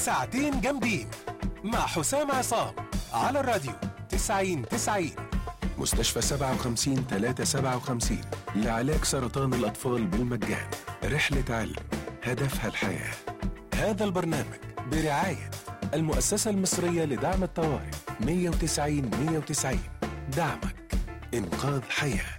ساعتين جامدين مع حسام عصام على الراديو 90 90 مستشفى 57 357 لعلاج سرطان الأطفال بالمجان رحلة علم هدفها الحياة هذا البرنامج برعاية المؤسسة المصرية لدعم الطوارئ 190 190 دعمك إنقاذ حياه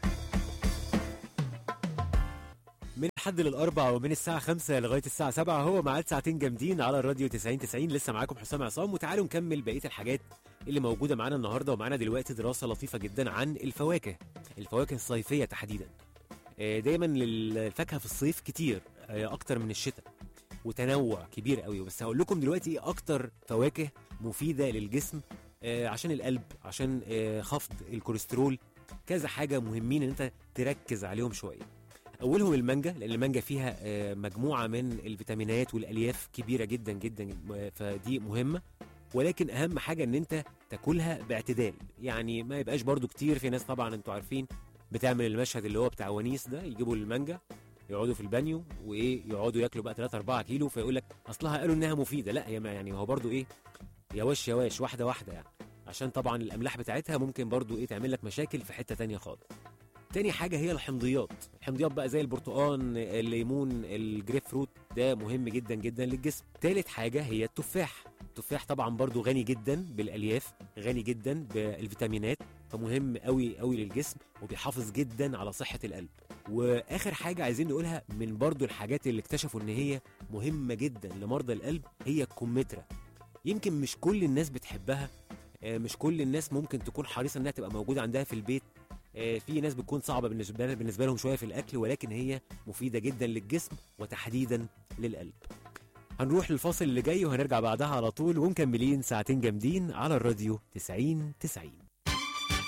من الحد للأربع ومن الساعة 5 لغاية الساعة 7 هو ميعاد ساعتين جامدين على الراديو 90 90 لسه معاكم حسام عصام وتعالوا نكمل بقية الحاجات اللي موجودة معانا النهاردة ومعانا دلوقتي دراسة لطيفة جدا عن الفواكه الفواكه الصيفية تحديدا آه، دايما الفاكهة في الصيف كتير آه، أكتر من الشتاء وتنوع كبير قوي بس هقول لكم دلوقتي ايه أكتر فواكه مفيدة للجسم آه، عشان القلب عشان آه، خفض الكوليسترول كذا حاجة مهمين ان انت تركز عليهم شوية اولهم المانجا لان المانجا فيها آه، مجموعه من الفيتامينات والالياف كبيره جدا جدا آه، فدي مهمه ولكن اهم حاجه ان انت تاكلها باعتدال يعني ما يبقاش برضو كتير في ناس طبعا انتوا عارفين بتعمل المشهد اللي هو بتاع ونيس ده يجيبوا المانجا يقعدوا في البانيو وايه يقعدوا ياكلوا بقى 3 4 كيلو فيقول لك اصلها قالوا انها مفيده لا هي ما يعني هو برضو ايه يا وش يا واش واحده واحده يعني عشان طبعا الاملاح بتاعتها ممكن برضو ايه تعمل لك مشاكل في حته تانية خالص تاني حاجة هي الحمضيات الحمضيات بقى زي البرتقال الليمون الجريب فروت ده مهم جدا جدا للجسم تالت حاجة هي التفاح التفاح طبعا برضو غني جدا بالالياف غني جدا بالفيتامينات فمهم قوي قوي للجسم وبيحافظ جدا على صحة القلب واخر حاجة عايزين نقولها من برضو الحاجات اللي اكتشفوا ان هي مهمة جدا لمرضى القلب هي الكمثرى يمكن مش كل الناس بتحبها آه، مش كل الناس ممكن تكون حريصة انها تبقى موجودة عندها في البيت آه، في ناس بتكون صعبه بالنسبه بالنسبه لهم شويه في الاكل ولكن هي مفيده جدا للجسم وتحديدا للقلب هنروح للفاصل اللي جاي وهنرجع بعدها على طول ومكملين ساعتين جامدين على الراديو 90 90